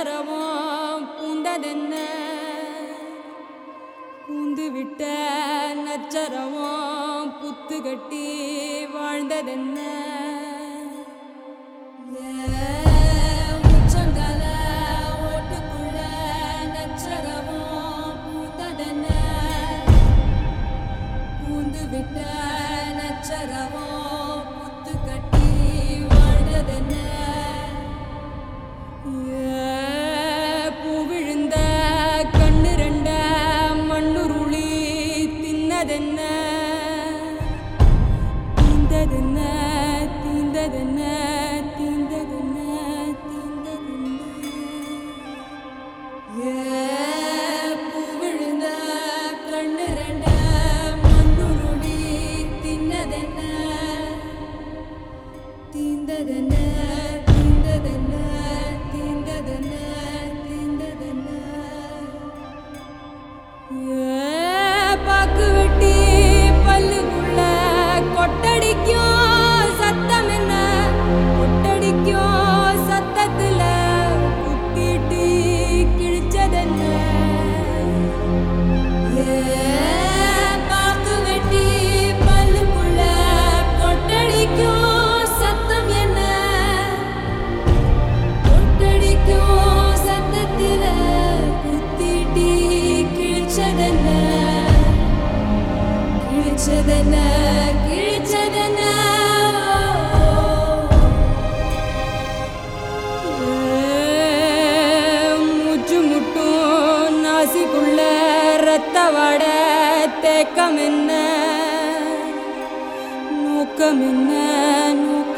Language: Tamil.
நச்சரவம் பூந்ததென்ன பூந்து விட்ட நச்சரவம் புத்து கட்டி வாழ்ந்ததென்ன ஏன் உச்சந்தல ஓட்டுக்குள்ள நச்சரவம் பூந்ததென்ன பூந்து விட்ட நச்சரவோ புத்து கட்டி வாழ்ந்ததென்ன ஏ, பூ விழுந்த கண்ணு ரெண்ட மண்ணுருளி தின்னதென்ன தீந்ததென்ன தீந்ததென்ன தீந்ததென்ன தீந்ததென்ன ஏ பூ விழுந்த கண்ணு ரெண்ட மண்ணுருளி தின்னதென்ன தீந்ததென்ன தீந்ததென்ன தீந்ததென்ன தீந்ததென்ன ஏ பாக்கு வெட்டி பல்லுக்குள்ள கொட்டடிக்கும் சத்தம் என்ன கொட்டடிக்கும் சத்தத்துல குத்திட்டு கிழிச்சதென்ன ஏ பாக்கு வெட்டி பல்லுக்குள்ள கொட்டடிக்கும் சத்தம் என்ன கொட்டடிக்கும் சத்தத்தில குத்திட்டி கிழிச்சதென்ன கிழிச்சதென்ன கிழிச்சதென்ன மூச்சு முட்டும் நாசிக்குள்ள ரத்த வாட தேக்கம் என்ன நோக்கம் என்ன நோக்கம்